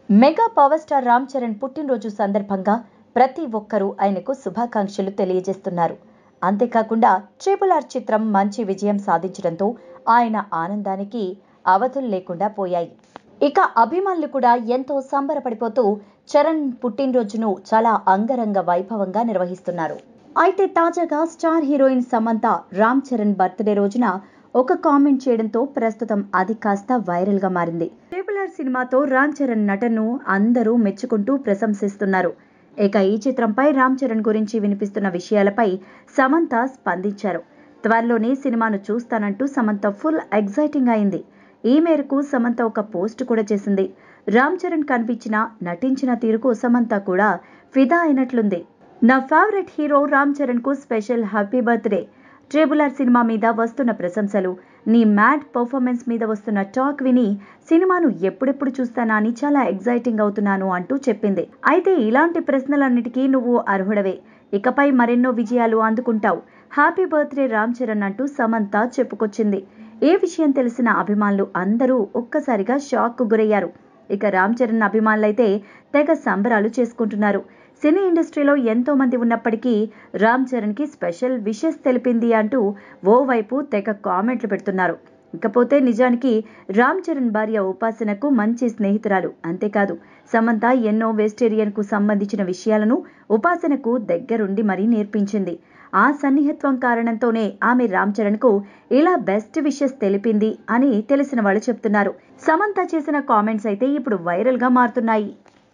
Mega power star Ram Charan పుట్టినరోజు సందర్భంగా ప్రతి ఒక్కరూ ఆయనకు శుభాకాంక్షలు తెలియజేస్తున్నారు అంతేకాకుండా ట్రిపుల్ ఆర్ చిత్రం మంచి విజయం సాధించడంతో ఆయన ఆనందానికి అవధులు లేకుండా పోయాయి ఇక అభిమానులు కూడా ఎంతో సంబరపడిపోతూ చరణ్ పుట్టినరోజును చాలా అంగరంగ వైభవంగా నిర్వహిస్తున్నారు అయితే తాజాగా star heroine Samantha Ram Charan birthday రోజున ఒక కామెంట్ చేయడంతో ప్రస్తుతం అది కాస్త వైరల్ గా మారింది ట్రిపుల్ ఆర్ సినిమాతో రామ్ చరణ్ నటనను అందరూ మెచ్చుకుంటూ ప్రశంసిస్తున్నారు ఇక ఈ చిత్రంపై రామ్ చరణ్ గురించి వినిపిస్తున్న విషయాలపై సమంత స్పందించారు త్వరలోనే సినిమాను చూస్తానంటూ సమంత ఫుల్ ఎగ్జైటింగ్ అయింది ఈ మేరకు సమంత ఒక పోస్ట్ కూడా చేసింది రామ్ చరణ్ కనిపించిన నటించిన తీరుకు సమంత కూడా ఫిదా అయినట్లుంది నా ఫేవరెట్ హీరో రామ్ చరణ్ కు special happy birthday triple R cinema మీద వస్తున్న ప్రశంసలు నీ మ్యాడ్ పర్ఫార్మెన్స్ మీద వస్తున్న టాక్ విని సినిమాను ఎప్పుడెప్పుడు చూస్తానా అని చాలా ఎగ్జైటింగ్ అవుతున్నాను అంటూ చెప్పింది అయితే ఇలాంటి ప్రశ్నలన్నిటికీ నువ్వు అర్హుడవే ఇకపై మరెన్నో విజయాలు అందుకుంటావు హ్యాపీ బర్త్డే రామ్ చరణ్ అంటూ సమంత చెప్పుకొచ్చింది ఏ విషయం తెలిసిన అభిమానులు అందరూ ఒక్కసారిగా షాక్ కు గురయ్యారు ఇక రామ్ చరణ్ అభిమానులైతే తెగ సంబరాలు చేసుకుంటున్నారు సినీ ఇండస్ట్రీలో ఎంతో మంది ఉన్నప్పటికీ రామ్ చరణ్ కి స్పెషల్ విషెస్ తెలిపింది అంటూ ఓవైపు తెగ కామెంట్లు పెడుతున్నారు ఇకపోతే నిజానికి రామ్ చరణ్ భార్య ఉపాసనకు మంచి స్నేహితురాలు అంతేకాదు సమంత ఎన్నో వెజిటేరియన్ కు సంబంధించిన విషయాలను ఉపాసనకు దగ్గరుండి మరీ నేర్పించింది ఆ సన్నిహిత్వం కారణంతోనే ఆమె రామ్ చరణ్ కు ఇలా బెస్ట్ విషెస్ తెలిపింది అని తెలిసిన వాళ్ళు చెప్తున్నారు సమంత చేసిన కామెంట్స్ అయితే ఇప్పుడు వైరల్ గా మారుతున్నాయి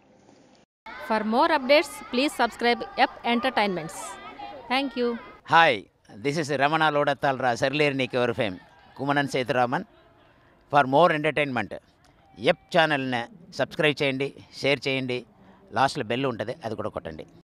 For more updates, please subscribe Up Entertainments. Thank you. Hi this is Ramana లోడత్తాల్రా సర్లేరు నీకు ఎవరు fame Kumanan Sethuraman for more entertainment ఎప్ ఛానల్ని సబ్స్క్రైబ్ చేయండి షేర్ చేయండి లాస్ట్లో బెల్ ఉంటుంది అది కూడా కొట్టండి